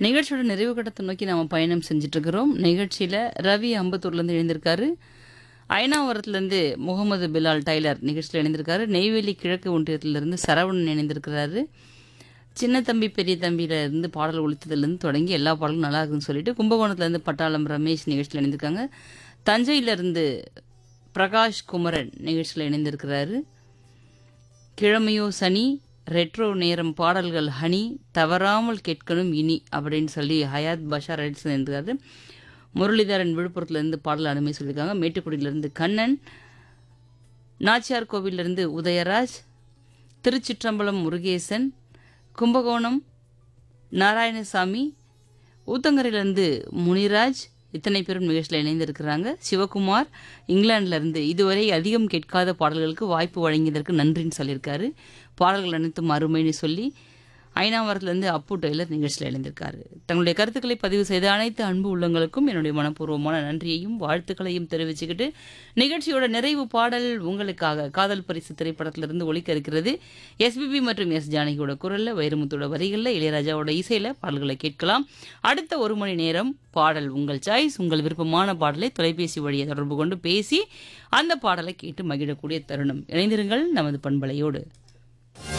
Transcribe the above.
நிகழ்ச்சியோட நிறைவு கட்டத்தை நோக்கி நாம பயணம் செஞ்சுட்டு இருக்கிறோம் நிகழ்ச்சியில ரவி அம்பத்தூர்லேருந்து எழுந்திருக்காரு அயனாவரத்துலேருந்து முகமது பிலால் டைலர் நிகழ்ச்சியில் இணைந்திருக்காரு நெய்வேலி கிழக்கு ஒன்றியத்திலிருந்து சரவணன் இணைந்திருக்கிறாரு சின்ன தம்பி பெரிய தம்பியில இருந்து பாடல் ஒழித்ததுலேருந்து தொடங்கி எல்லா பாடலும் நல்லா இருக்குன்னு சொல்லிட்டு கும்பகோணத்துலேருந்து பட்டாளம் ரமேஷ் நிகழ்ச்சியில் இணைந்திருக்காங்க தஞ்சையிலிருந்து பிரகாஷ் குமரன் நிகழ்ச்சியில் இணைந்திருக்கிறாரு கிழமையோ சனி ரெட்ரோ நேரம் பாடல்கள் ஹனி தவறாமல் கேட்கணும் இனி அப்படின்னு சொல்லி ஹயாத் பஷார் எடிசன் இருக்காரு முரளிதரன் விழுப்புரத்துலேருந்து பாடல் அனுமதி சொல்லியிருக்காங்க மேட்டுக்குடியிலேருந்து கண்ணன் நாச்சியார் கோவிலிருந்து உதயராஜ் திருச்சிற்றம்பலம் முருகேசன் கும்பகோணம் நாராயணசாமி ஊத்தங்கரையிலேருந்து முனிராஜ் இத்தனை பேரும் நிகழ்ச்சியில் இணைந்திருக்கிறாங்க சிவகுமார் இங்கிலாந்துல இருந்து இதுவரை அதிகம் கேட்காத பாடல்களுக்கு வாய்ப்பு வழங்கியதற்கு நன்றின்னு சொல்லியிருக்காரு பாடல்கள் அனைத்தும் அருமைன்னு சொல்லி ஐநாவரத்துலேருந்து அப்பு டெய்லர் நிகழ்ச்சியில் இணைந்திருக்காரு தங்களுடைய கருத்துக்களை பதிவு செய்த அனைத்து அன்பு உள்ளங்களுக்கும் என்னுடைய மனப்பூர்வமான நன்றியையும் வாழ்த்துக்களையும் தெரிவிச்சுக்கிட்டு நிகழ்ச்சியோட நிறைவு பாடல் உங்களுக்காக காதல் பரிசு திரைப்படத்திலிருந்து ஒலிக்க இருக்கிறது எஸ்பிபி மற்றும் எஸ் ஜானகியோட குரல்ல வைரமுத்தோட வரிகளில் இளையராஜாவோட இசையில பாடல்களை கேட்கலாம் அடுத்த ஒரு மணி நேரம் பாடல் உங்கள் சாய்ஸ் உங்கள் விருப்பமான பாடலை தொலைபேசி வழியை தொடர்பு கொண்டு பேசி அந்த பாடலை கேட்டு மகிழக்கூடிய தருணம் இணைந்திருங்கள் நமது பண்பலையோடு